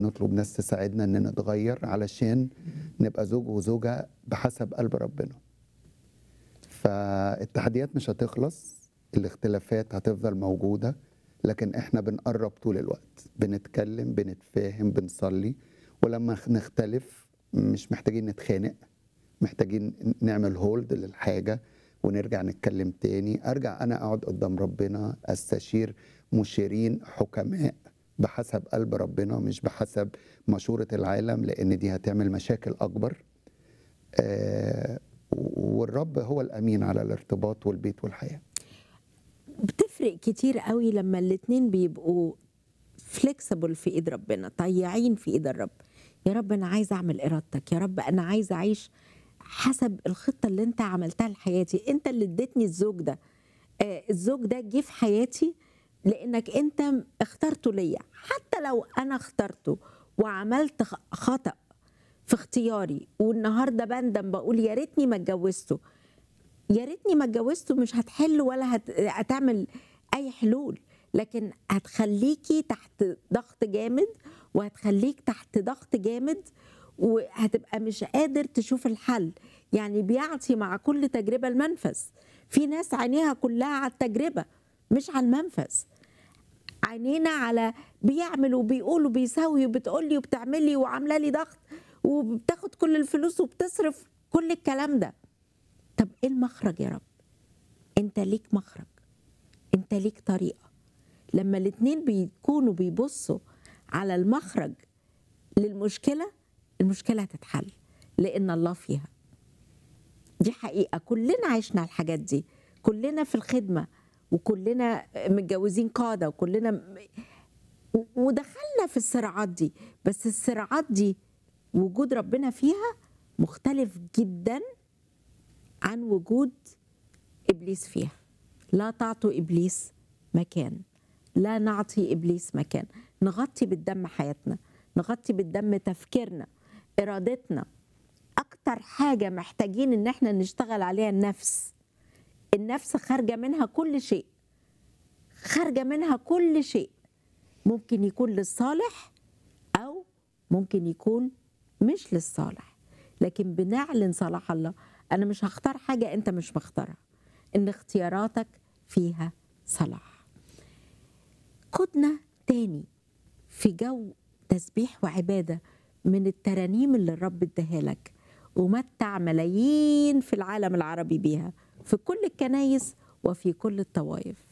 نطلب ناس تساعدنا ان نتغير علشان نبقى زوج وزوجة بحسب قلب ربنا فالتحديات مش هتخلص الاختلافات هتفضل موجودة لكن احنا بنقرب طول الوقت بنتكلم بنتفاهم بنصلي ولما نختلف مش محتاجين نتخانق محتاجين نعمل هولد للحاجة ونرجع نتكلم تاني ارجع انا اقعد قدام ربنا استشير مشيرين حكماء بحسب قلب ربنا مش بحسب مشورة العالم لان دي هتعمل مشاكل اكبر آه والرب هو الامين على الارتباط والبيت والحياه بتفرق كتير قوي لما الاتنين بيبقوا فليكسبل في ايد ربنا طيعين في ايد الرب يا رب انا عايزه اعمل ارادتك يا رب انا عايزه اعيش حسب الخطه اللي انت عملتها لحياتي انت اللي اديتني الزوج ده آه الزوج ده جه في حياتي لانك انت اخترته ليا حتى لو انا اخترته وعملت خ- خطا في اختياري والنهارده بندم بقول يا ريتني ما اتجوزته يا ريتني ما اتجوزته مش هتحل ولا هت... هتعمل اي حلول لكن هتخليكي تحت ضغط جامد وهتخليك تحت ضغط جامد وهتبقى مش قادر تشوف الحل يعني بيعطي مع كل تجربة المنفذ في ناس عينيها كلها على التجربة مش على المنفذ عينينا على بيعمل وبيقول وبيسوي وبتقولي وبتعملي وعامله لي ضغط وبتاخد كل الفلوس وبتصرف كل الكلام ده طب ايه المخرج يا رب انت ليك مخرج انت ليك طريقه لما الاتنين بيكونوا بيبصوا على المخرج للمشكله المشكله هتتحل لان الله فيها دي حقيقه كلنا عشنا الحاجات دي كلنا في الخدمه وكلنا متجوزين قاده وكلنا م- ودخلنا في الصراعات دي بس الصراعات دي وجود ربنا فيها مختلف جدا عن وجود ابليس فيها لا تعطوا ابليس مكان لا نعطي ابليس مكان نغطي بالدم حياتنا نغطي بالدم تفكيرنا ارادتنا اكتر حاجه محتاجين ان احنا نشتغل عليها النفس النفس خارجه منها كل شيء خارجه منها كل شيء ممكن يكون للصالح او ممكن يكون مش للصالح لكن بنعلن صلاح الله انا مش هختار حاجه انت مش مختارها ان اختياراتك فيها صلاح قدنا تاني في جو تسبيح وعباده من الترانيم اللي الرب اداها لك ومتع ملايين في العالم العربي بيها في كل الكنايس وفي كل الطوائف